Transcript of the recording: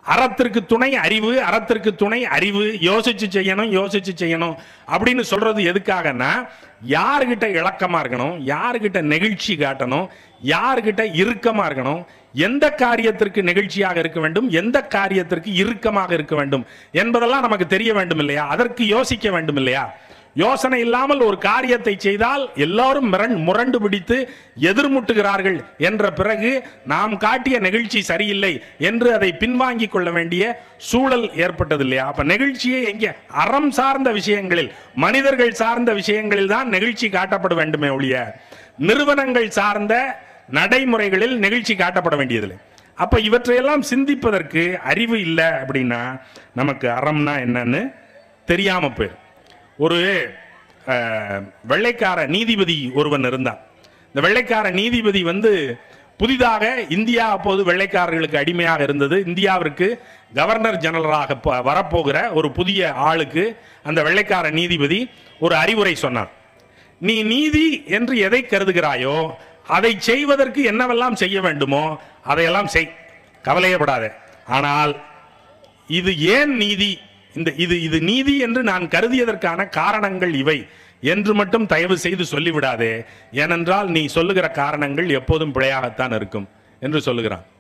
அறத்திற்கு துணை அறிவு அறத்திற்கு துணை அறிவு யோசிச்சு செய்யணும் யோசிச்சு செய்யணும் அப்படின்னு சொல்றது எதுக்காகன்னா யாருகிட்ட இளக்கமா இருக்கணும் யாருகிட்ட நெகிழ்ச்சி காட்டணும் யாருகிட்ட இறுக்கமா இருக்கணும் எந்த காரியத்திற்கு நெகிழ்ச்சியாக இருக்க வேண்டும் எந்த காரியத்திற்கு இறுக்கமாக இருக்க வேண்டும் என்பதெல்லாம் நமக்கு தெரிய வேண்டும் இல்லையா அதற்கு யோசிக்க வேண்டும் இல்லையா யோசனை இல்லாமல் ஒரு காரியத்தை செய்தால் எல்லாரும் மிரண் முரண்டு பிடித்து எதிர்முட்டுகிறார்கள் என்ற பிறகு நாம் காட்டிய நெகிழ்ச்சி சரியில்லை என்று அதை பின்வாங்கிக் கொள்ள வேண்டிய சூழல் ஏற்பட்டது இல்லையா அப்ப நெகிழ்ச்சியை எங்கே அறம் சார்ந்த விஷயங்களில் மனிதர்கள் சார்ந்த விஷயங்களில் தான் நெகிழ்ச்சி காட்டப்பட வேண்டுமே ஒழிய நிறுவனங்கள் சார்ந்த நடைமுறைகளில் நெகிழ்ச்சி காட்டப்பட வேண்டியதில்லை அப்ப இவற்றையெல்லாம் சிந்திப்பதற்கு அறிவு இல்லை அப்படின்னா நமக்கு அறம்னா என்னன்னு தெரியாம போயிடும் ஒரு அஹ், வெள்ளைக்கார நீதிபதி ஒருவன் இருந்தான் இந்த வெள்ளைக்கார நீதிபதி வந்து புதிதாக இந்தியா அப்போது வெள்ளைக்காரர்களுக்கு அடிமையாக இருந்தது இந்தியாவிற்கு கவர்னர் ஜெனரலாக ப- வரப்போகிற ஒரு புதிய ஆளுக்கு அந்த வெள்ளைக்கார நீதிபதி ஒரு அறிவுரை சொன்னார் நீ நீதி என்று எதை கருதுகிறாயோ அதை செய்வதற்கு என்னவெல்லாம் செய்ய வேண்டுமோ அதையெல்லாம் செய் கவலையப்படாதே ஆனால் இது ஏன் நீதி இந்த இது இது நீதி என்று நான் கருதியதற்கான காரணங்கள் இவை என்று மட்டும் தயவு செய்து சொல்லிவிடாதே ஏனென்றால் நீ சொல்லுகிற காரணங்கள் எப்போதும் பிழையாகத்தான் இருக்கும் என்று சொல்லுகிறான்